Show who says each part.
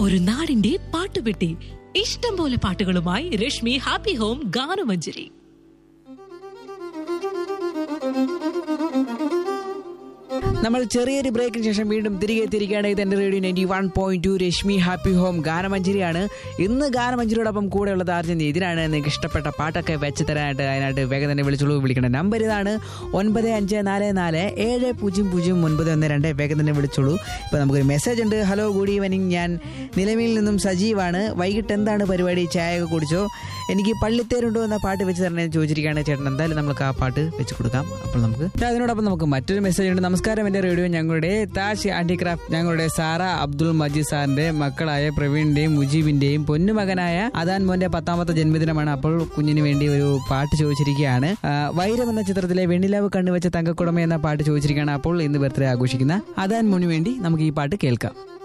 Speaker 1: ഒരു നാടിന്റെ പാട്ടുപെട്ടി ഇഷ്ടം പോലെ പാട്ടുകളുമായി രശ്മി ഹാപ്പി ഹോം ഗാനമഞ്ജരി
Speaker 2: നമ്മൾ ചെറിയൊരു ബ്രേക്കിന് ശേഷം വീണ്ടും തിരികെ എത്തിയിരിക്കുകയാണ് ഇത് എൻ്റെ radio ninety one point two Rashmi happy home ഗാനമഞ്ജരിയാണ് ഇന്ന് ഗാനമഞ്ജരിയോടൊപ്പം കൂടെയുള്ളത് ആർജൻ ഇതിനാണ് നിങ്ങൾക്ക് ഇഷ്ടപ്പെട്ട പാട്ടൊക്കെ വെച്ച് തരാനായിട്ട് അതിനായിട്ട് വേഗം തന്നെ വിളിച്ചോളൂ വിളിക്കേണ്ട നമ്പർ ഇതാണ് ഒൻപത് അഞ്ച് നാല് നാല് ഏഴ് പൂജ്യം പൂജ്യം ഒൻപത് ഒന്ന് രണ്ട് വേഗം തന്നെ വിളിച്ചോളൂ ഇപ്പോൾ നമുക്കൊരു മെസ്സേജ് ഉണ്ട് ഹലോ ഗുഡ് ഈവനിങ് ഞാൻ നിലവിൽ നിന്നും സജീവാണ് വൈകിട്ട് എന്താണ് പരിപാടി ചായ ഒക്കെ കുടിച്ചോ എനിക്ക് പള്ളിത്തേരുണ്ടോ എന്ന പാട്ട് വെച്ച് തരണേ എന്ന് ചോദിച്ചിരിക്കുകയാണ് ചേട്ടൻ എന്തായാലും നമുക്ക് ആ പാട്ട് വെച്ച് കൊടുക്കാം അപ്പോൾ നമുക്ക് അതിനോടൊപ്പം നമുക്ക് മറ്റൊരു മെസ്സേജ് ഉണ്ട് നമസ്കാരം എൻ്റെ റേഡിയോ ഞങ്ങളുടെ താജ് ഹാൻഡിക്രാഫ്റ്റ് ഞങ്ങളുടെ സാറ അബ്ദുൾ മജീദ് സാറിന്റെ മക്കളായ പ്രവീണിന്റെയും മുജീബിന്റെയും പൊന്നുമകനായ അദാൻ മോന്റെ പത്താമത്തെ ജന്മദിനമാണ് അപ്പോൾ കുഞ്ഞിന് വേണ്ടി ഒരു പാട്ട് ചോദിച്ചിരിക്കുകയാണ് ആ, വൈരം എന്ന ചിത്രത്തിലെ വെണ്ണിലാവ് കണ്ണുവെച്ച തങ്കക്കുടമ എന്ന പാട്ട് ചോദിച്ചിരിക്കുകയാണ് അപ്പോൾ ഇന്ന് ബർത്ത്ഡേ ആഘോഷിക്കുന്ന അദാൻ മോന് വേണ്ടി നമുക്ക് ഈ പാട്ട് കേൾക്കാം